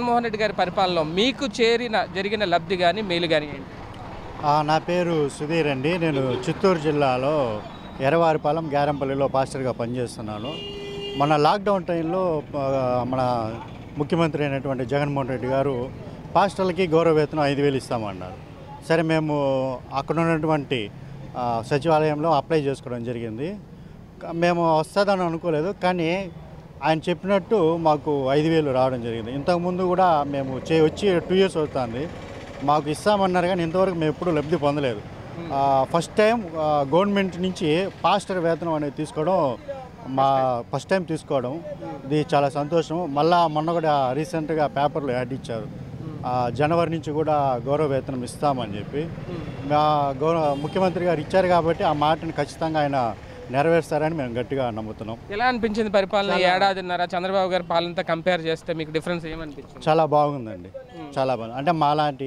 జగన్మోహన్ రెడ్డి గారి పరిపాలనలో మీకు చేరిన జరిగిన లబ్ధి కానీ మేలు కానీ ఏంటి ఆ, నా పేరు సుధీర్ అండి నేను చిత్తూరు జిల్లాలో ఎర్రవారిపాలెం గ్యారంపల్లిలో పాస్టర్గా పనిచేస్తున్నాను మన లాక్డౌన్ టైంలో ఆ, మన ముఖ్యమంత్రి అయినటువంటి జగన్మోహన్ రెడ్డి గారు పాస్టర్లకి గౌరవ వేతనం ఐదు వేలు ఇస్తామన్నారు సరే మేము అక్కడ ఉన్నటువంటి ఆ, సచివాలయంలో అప్లై చేసుకోవడం జరిగింది క- మేము వస్తుందని అనుకోలేదు కానీ ఆయన చెప్పినట్టు మాకు ఐదు వేలు రావడం జరిగింది ఇంతకుముందు కూడా మేము చే వచ్చి టూ ఇయర్స్ అవుతుంది మాకు ఇస్తామన్నారు కానీ ఇంతవరకు మేము ఎప్పుడూ లబ్ధి పొందలేదు ఆ, ఫస్ట్ టైం ఆ, గవర్నమెంట్ నుంచి పాస్టర్ వేతనం అనేది తీసుకోవడం మా ఫస్ట్ టైం తీసుకోవడం ఇది చాలా సంతోషం మళ్ళా మొన్న కూడా రీసెంట్గా పేపర్లో యాడ్ ఇచ్చారు ఆ, జనవరి నుంచి కూడా గౌరవ వేతనం ఇస్తామని చెప్పి మా గౌరవ ముఖ్యమంత్రి గారు ఇచ్చారు కాబట్టి ఆ మాటని ఖచ్చితంగా ఆయన నెరవేరుస్తారని మేము గట్టిగా నమ్ముతున్నాం ఎలా అనిపించింది పరిపాలన ఏడాదిన్నర చంద్రబాబు గారి పాలనతో కంపేర్ చేస్తే మీకు డిఫరెన్స్ ఏమనిపించింది చాలా బాగుందండి చాలా బాగుంది అంటే మాలాంటి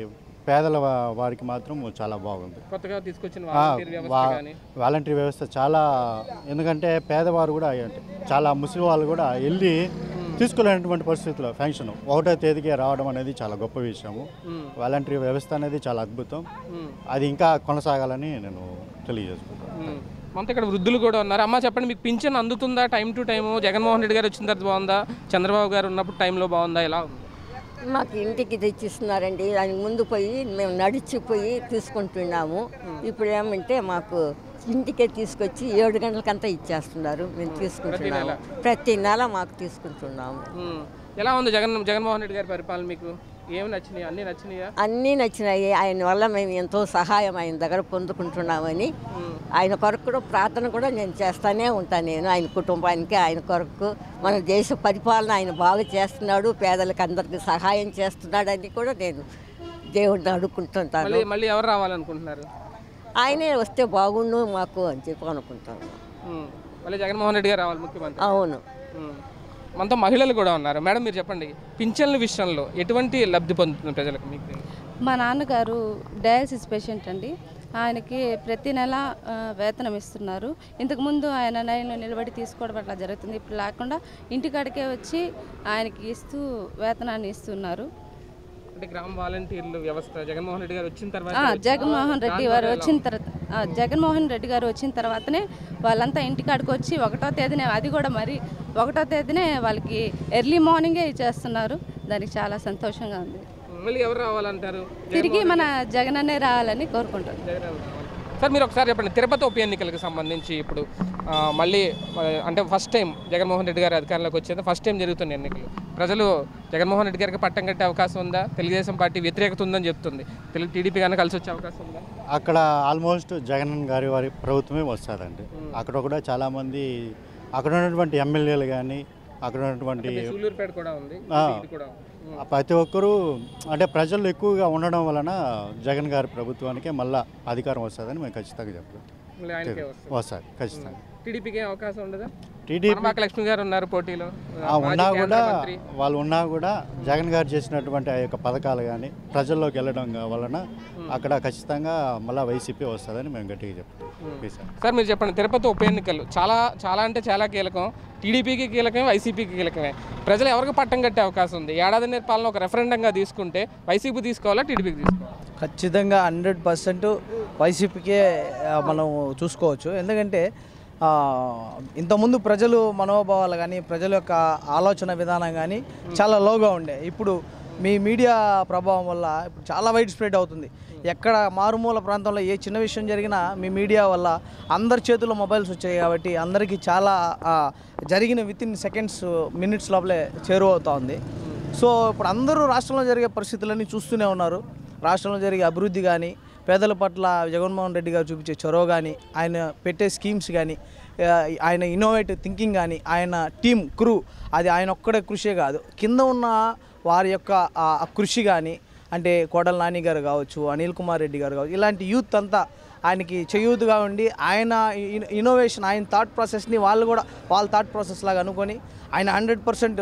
పేదల వా- వారికి మాత్రం చాలా బాగుంది కొత్తగా తీసుకొచ్చిన ఆ, వాలంటీర్ వ్యవస్థ వా- కానీ వాలంటరీ వ్యవస్థ చాలా ఎందుకంటే పేదవారు కూడా అంటే చాలా ముస్లిం వాళ్ళు కూడా వెళ్ళి తీసుకోలేనటువంటి పరిస్థితుల్లో ఫంక్షన్ ఒకటో తేదీకే రావడం అనేది చాలా గొప్ప విషయము వాలంటరీ వ్యవస్థ అనేది చాలా అద్భుతం అది ఇంకా కొనసాగాలని నేను తెలియజేసుకుంటాను మనతో ఇక్కడ వృద్ధులు కూడా ఉన్నారు అమ్మ చెప్పండి మీకు పింఛన్ అందుతుందా time to time Jaganmohan Reddy గారు వచ్చిన తర్వాత బాగుందా చంద్రబాబు గారు ఉన్నప్పుడు టైంలో బాగుందా ఎలా ఉంది మాకు ఇంటికి తెచ్చిస్తున్నారండి దానికి ముందు పోయి మేము నడిచిపోయి తీసుకుంటున్నాము ఇప్పుడు ఏమంటే మాకు ఇంటికే తీసుకొచ్చి ఏడు గంటలకంతా ఇచ్చేస్తున్నారు మేము తీసుకుంటున్నాము ప్రతి నెల మాకు తీసుకుంటున్నాము ఉమ్. ఎలా ఉంది జగన్ జగన్మోహన్ రెడ్డి గారి పరిపాలన మీకు ఏమి నచ్చినాయి అన్నీ నచ్చినాయా అన్నీ నచ్చినాయి ఆయన వల్ల మేము ఎంతో సహాయం ఆయన దగ్గర పొందుకుంటున్నామని ఆయన కొరకు కూడా ప్రార్థన కూడా నేను చేస్తానే ఉంటాను నేను ఆయన కుటుంబానికి ఆయన కొరకు మన దేశ పరిపాలన ఆయన బాగా చేస్తున్నాడు పేదలకు అందరికీ సహాయం చేస్తున్నాడని కూడా నేను దేవుడిని అడుక్కుంటుంటాను మళ్ళీ మళ్ళీ ఎవరు రావాలనుకుంటున్నారు ఆయనే వస్తే బాగుండు మాకు అని చెప్పి అనుకుంటాను ఉమ్. మళ్ళీ జగన్మోహన్ రెడ్డి గారు రావాలి ముఖ్యమంత్రి అవును ఉమ్. మనతో మహిళలు కూడా ఉన్నారు మేడం మీరు చెప్పండి పింఛన్ల విషయంలో ఎటువంటి లబ్ధి పొందుతుంది ప్రజలకు మీకు తెలియదు. మా నాన్నగారు డయాలసిస్ పేషెంట్ అండి ఆయనకి ప్రతి నెల ఆ, వేతనం ఇస్తున్నారు ఇంతకుముందు ఆయన లైన్లో నిలబడి తీసుకోవడం అట్లా జరుగుతుంది ఇప్పుడు లేకుండా ఇంటికాడికే వచ్చి ఆయనకి ఇస్తూ వేతనాన్ని ఇస్తున్నారు అంటే గ్రామ వాలంటీర్లు వ్యవస్థ జగన్మోహన్ రెడ్డి గారు వచ్చిన తర్వాత ఆ, జగన్మోహన్ రెడ్డి గారు వచ్చిన తర్వాత ఆ, జగన్మోహన్ రెడ్డి గారు వచ్చిన తర్వాతనే వాళ్ళంతా ఇంటికాడికి వచ్చి ఒకటో తేదీనే అది కూడా మరి ఒకటో తేదీనే వాళ్ళకి ఎర్లీ మార్నింగే ఇచ్చేస్తున్నారు దానికి చాలా సంతోషంగా ఉంది మళ్ళీ ఎవరు రావాలంటారు తిరిగి మన జగన్ అనే రావాలని కోరుకుంటున్నాను జగన్ రావాలి. సార్ మీరు ఒకసారి చెప్పండి తిరుపతి ఉప ఎన్నికలకు సంబంధించి ఇప్పుడు ఆ, మళ్ళీ ఆ, అంటే ఫస్ట్ టైం జగన్మోహన్ రెడ్డి గారు అధికారంలోకి వచ్చేది ఫస్ట్ టైం జరుగుతున్న ఎన్నికలు ప్రజలు జగన్మోహన్ రెడ్డి గారికి పట్టం కట్టే అవకాశం ఉందా తెలుగుదేశం పార్టీ వ్యతిరేకత ఉందని చెప్తుంది తెలుగు టీడీపీ కన్నా కలిసి వచ్చే అవకాశం ఉందా అక్కడ ఆల్మోస్ట్ జగన్ గారి వారి ప్రభుత్వమే వస్తుందండి అక్కడ కూడా చాలామంది అక్కడ ఉన్నటువంటి ఎమ్మెల్యేలు కానీ అక్కడ ఉన్నటువంటి సూళ్ళూరుపేట కూడా ఉంది ఆ. ఇది కూడా ఉంది. ఉమ్. ప్రతి ఒక్కరూ అంటే ప్రజలు ఎక్కువగా ఉండడం వలన జగన్ గారి ప్రభుత్వానికే మళ్ళా అధికారం వస్తుందని మేము ఖచ్చితంగా చెప్తాం మళ్ళీ ఆయనకే వస్తుంది వస్తుంది ఖచ్చితంగా టీడీపీకి ఏం అవకాశం ఉండదా టీడీపీ పరమాక లక్ష్మి గారు ఉన్నారు పోటీలో ఆ ఉన్నా మాజీ కూడా కేంద్ర మంత్రి. వాళ్ళు ఉన్నా కూడా జగన్ గారు చేసినటువంటి ఆ యొక్క పథకాలు కానీ ప్రజల్లోకి వెళ్ళడం గా- వలన అక్కడ ఖచ్చితంగా మళ్ళీ వైసీపీ వస్తుందని మేము గట్టిగా చెప్తాం సార్ సార్ మీరు చెప్పండి తిరుపతి ఉప ఎన్నికలు చాలా చాలా అంటే చాలా కీలకం టీడీపీకి కీలకమే వైసీపీకి కీలకమే ప్రజలు ఎవరికి పట్టం కట్టే అవకాశం ఉంది ఏడాది పాలన ఒక రెఫరెండంగా తీసుకుంటే వైసీపీ తీసుకోవాలా టీడీపీకి తీసుకోవాలా ఖచ్చితంగా హండ్రెడ్ పర్సెంట్ వైసీపీకే ఆ, మనం చూసుకోవచ్చు ఎందుకంటే ఆ, ఇంతకుముందు ప్రజలు మనోభావాలు కానీ ప్రజల యొక్క ఆలోచన విధానం కానీ చాలా లోగా ఉండే ఇప్పుడు మీ మీడియా ప్రభావం వల్ల ఇప్పుడు చాలా వైడ్ స్ప్రెడ్ అవుతుంది ఎక్కడ మారుమూల ప్రాంతంలో ఏ చిన్న విషయం జరిగినా మీ మీడియా వల్ల అందరి చేతుల్లో మొబైల్స్ వచ్చాయి కాబట్టి అందరికీ చాలా ఆ, జరిగిన విత్ ఇన్ సెకండ్స్ మినిట్స్ లోపలే చేరువవుతా ఉంది సో ఇప్పుడు అందరూ రాష్ట్రంలో జరిగే పరిస్థితులన్నీ చూస్తూనే ఉన్నారు రాష్ట్రంలో జరిగే అభివృద్ధి కానీ పేదల పట్ల జగన్మోహన్ రెడ్డి గారు చూపించే చొరవ కానీ ఆయన పెట్టే స్కీమ్స్ కానీ ఆ, ఆయన ఇన్నోవేటివ్ థింకింగ్ కానీ ఆయన టీం క్రూ అది ఆయన ఒక్కడే కృషే కాదు కింద ఉన్న వారి యొక్క ఆ ఆ కృషి కానీ అంటే కోడల నాని గారు కావచ్చు అనిల్ కుమార్ రెడ్డి గారు కావచ్చు ఇలాంటి యూత్ అంతా ఆయనకి చేయూతుగా ఉండి ఆయన ఇన్- ఇన్నోవేషన్ ఆయన థాట్ ప్రాసెస్ని వాళ్ళు కూడా వాళ్ళ థాట్ ప్రాసెస్ లాగా అనుకొని ఆయన హండ్రెడ్ పర్సెంట్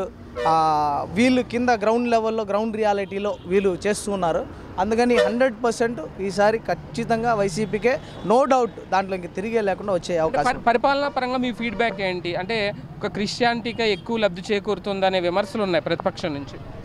వీళ్ళు కింద గ్రౌండ్ లెవెల్లో గ్రౌండ్ రియాలిటీలో వీళ్ళు చేస్తూ ఉన్నారు అందుకని హండ్రెడ్ పర్సెంట్ ఈసారి ఖచ్చితంగా వైసీపీకే నో డౌట్ దాంట్లో ఇంక తిరిగే లేకుండా వచ్చే అవకాశం పరి- పరిపాలనా పరంగా మీ ఫీడ్బ్యాక్ ఏంటి అంటే ఒక క్రిస్టియానిటీగా ఎక్కువ లబ్ధి చేకూరుతుందనే విమర్శలు ఉన్నాయి ప్రతిపక్షం నుంచి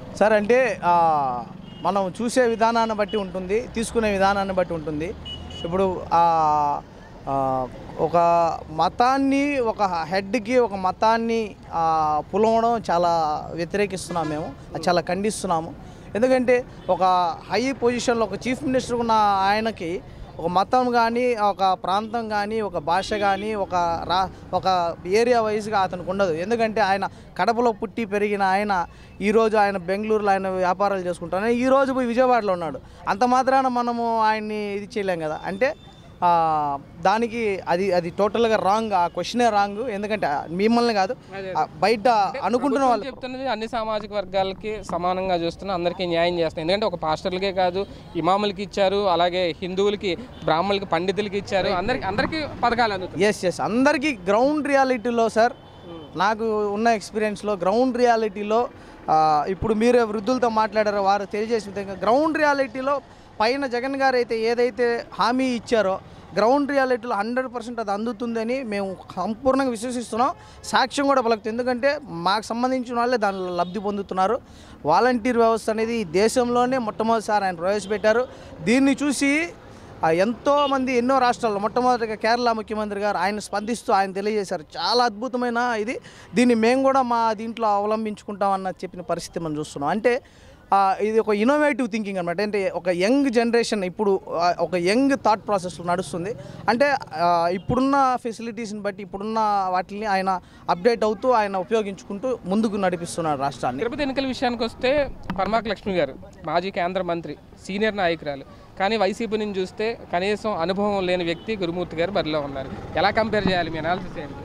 సార్ అంటే ఆ, మనం చూసే విధానాన్ని బట్టి ఉంటుంది తీసుకునే విధానాన్ని బట్టి ఉంటుంది ఇప్పుడు ఆ, ఆ, ఒక మతాన్ని ఒక హెడ్కి ఒక మతాన్ని ఆ, పులవడం చాలా వ్యతిరేకిస్తున్నాం మేము అది చాలా ఖండిస్తున్నాము ఎందుకంటే ఒక హై పొజిషన్లో ఒక చీఫ్ మినిస్టర్ ఉన్న ఆయనకి ఒక మతం కానీ ఒక ప్రాంతం కానీ ఒక భాష కానీ ఒక రా ఒక ఏరియా వైజ్గా అతనికి ఉండదు ఎందుకంటే ఆయన కడపలో పుట్టి పెరిగిన ఆయన ఈరోజు ఆయన బెంగళూరులో ఆయన వ్యాపారాలు చేసుకుంటాను ఈ రోజు పోయి విజయవాడలో ఉన్నాడు అంత మాత్రాన మనము ఆయన్ని ఇది చేయలేం కదా అంటే ఆ, దానికి అది అది టోటల్గా రాంగ్ ఆ క్వశ్చనే రాంగ్ ఎందుకంటే మిమ్మల్ని కాదు ఆ, బయట అనుకుంటున్న వాళ్ళు చెప్తున్నది అన్ని సామాజిక వర్గాలకి సమానంగా చూస్తున్నా అందరికీ న్యాయం చేస్తున్నాయి ఎందుకంటే ఒక పాస్టర్లకే కాదు ఇమాములకి ఇచ్చారు అలాగే హిందువులకి బ్రాహ్మణులకి పండితులకి ఇచ్చారు అందరికి అందరికీ పథకాలు అందుతున్నాయి ఎస్ ఎస్ అందరికీ గ్రౌండ్ రియాలిటీలో సార్ నాకు ఉన్న ఎక్స్పీరియన్స్లో గ్రౌండ్ రియాలిటీలో ఆ, ఇప్పుడు మీరు వృద్ధులతో మాట్లాడారో వారు తెలియజేసిన విధంగా గ్రౌండ్ రియాలిటీలో పైన జగన్ గారు అయితే ఏదైతే హామీ ఇచ్చారో గ్రౌండ్ రియాలిటీలో హండ్రెడ్ పర్సెంట్ అది అందుతుందని మేము సంపూర్ణంగా విశ్వసిస్తున్నాం సాక్ష్యం కూడా పలుకుతుంది ఎందుకంటే మాకు సంబంధించిన వాళ్ళే దానిలో లబ్ధి పొందుతున్నారు వాలంటీర్ వ్యవస్థ అనేది ఈ దేశంలోనే మొట్టమొదటిసారి ఆయన ప్రవేశపెట్టారు దీన్ని చూసి ఆ ఎంతో మంది ఎన్నో రాష్ట్రాల్లో మొట్టమొదటిగా కేరళ ముఖ్యమంత్రి గారు ఆయన స్పందిస్తూ ఆయన తెలియజేశారు చాలా అద్భుతమైన ఇది దీన్ని మేము కూడా మా దీంట్లో అవలంబించుకుంటామన్న చెప్పిన పరిస్థితి మనం చూస్తున్నాం అంటే ఆ, ఇది ఒక ఇన్నోవేటివ్ థింకింగ్ అనమాట అంటే ఒక యంగ్ జనరేషన్ ఇప్పుడు ఆ, ఒక యంగ్ థాట్ ప్రాసెస్ నడుస్తుంది అంటే ఆ, ఇప్పుడున్న ఫెసిలిటీస్ని బట్టి ఇప్పుడున్న వాటిని ఆయన అప్డేట్ అవుతూ ఆయన ఉపయోగించుకుంటూ ముందుకు నడిపిస్తున్నారు రాష్ట్రాన్ని తిరుపతి ఎన్నికల విషయానికి వస్తే పరమాక లక్ష్మి గారు మాజీ కేంద్ర మంత్రి సీనియర్ నాయకురాలు కానీ వైసీపీ నుంచి చూస్తే కనీసం అనుభవం లేని వ్యక్తి గురుమూర్తి గారు బరిలో ఉన్నారు ఎలా కంపేర్ చేయాలి మీ అనాలిసిస్ ఏంటి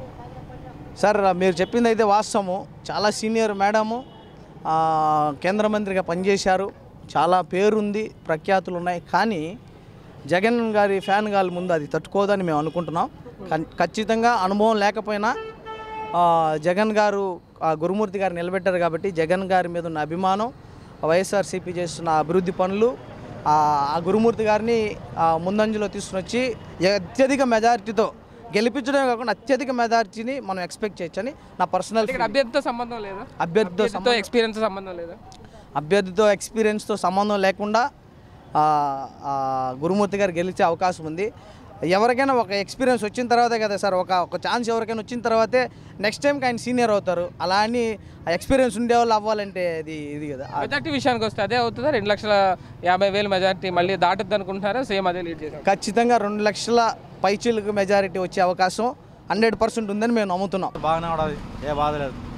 సార్ మీరు చెప్పింది అయితే వాస్తవము చాలా సీనియర్ మేడము ఆ, కేంద్ర మంత్రిగా పనిచేశారు చాలా పేరుంది ప్రఖ్యాతులు ఉన్నాయి కానీ జగన్ గారి ఫ్యాన్ గారి ముందు అది తట్టుకోదని మేము అనుకుంటున్నాం కన్- ఖచ్చితంగా అనుభవం లేకపోయినా ఆ, జగన్ గారు ఆ గురుమూర్తి గారు నిలబెట్టారు కాబట్టి జగన్ గారి మీద ఉన్న అభిమానం వైఎస్ఆర్సీపీ చేస్తున్న అభివృద్ధి పనులు ఆ ఆ గురుమూర్తి గారిని ఆ, ముందంజలో తీసుకుని వచ్చి అత్యధిక మెజారిటీతో గెలిపించడమే కాకుండా అత్యధిక మెజారిటీని మనం ఎక్స్పెక్ట్ చేయొచ్చని నా పర్సనల్ ఇక్కడ అభ్యర్థితో సంబంధం లేదా అభ్యర్థితో అభ్యర్థితో ఎక్స్పీరియన్స్ సంబంధం లేదా అభ్యర్థితో ఎక్స్పీరియన్స్తో సంబంధం లేకుండా ఆ, ఆ, గురుమూర్తి గారు గెలిచే అవకాశం ఉంది ఎవరికైనా ఒక ఎక్స్పీరియన్స్ వచ్చిన తర్వాతే కదా సార్ ఒక ఒక ఛాన్స్ ఎవరికైనా వచ్చిన తర్వాతే నెక్స్ట్ టైంకి ఆయన సీనియర్ అవుతారు అలా అని ఆ ఎక్స్పీరియన్స్ ఉండేవాళ్ళు అవ్వాలంటే ఇది ఇది కదా ఆ- మెజార్టీ విషయానికి వస్తే అదే అవుతుందా రెండు లక్షల యాభై వేలు మెజార్టీ మళ్ళీ దాటుద్ది అనుకుంటున్నారా సేమ్ అదే లీడ్ చేశారు ఖచ్చితంగా రెండు లక్షల పైచీలకు మెజారిటీ వచ్చే అవకాశం హండ్రెడ్ పర్సెంట్ ఉందని మేము నమ్ముతున్నాం బాగానే ఉండదు ఏ బాధ లేదు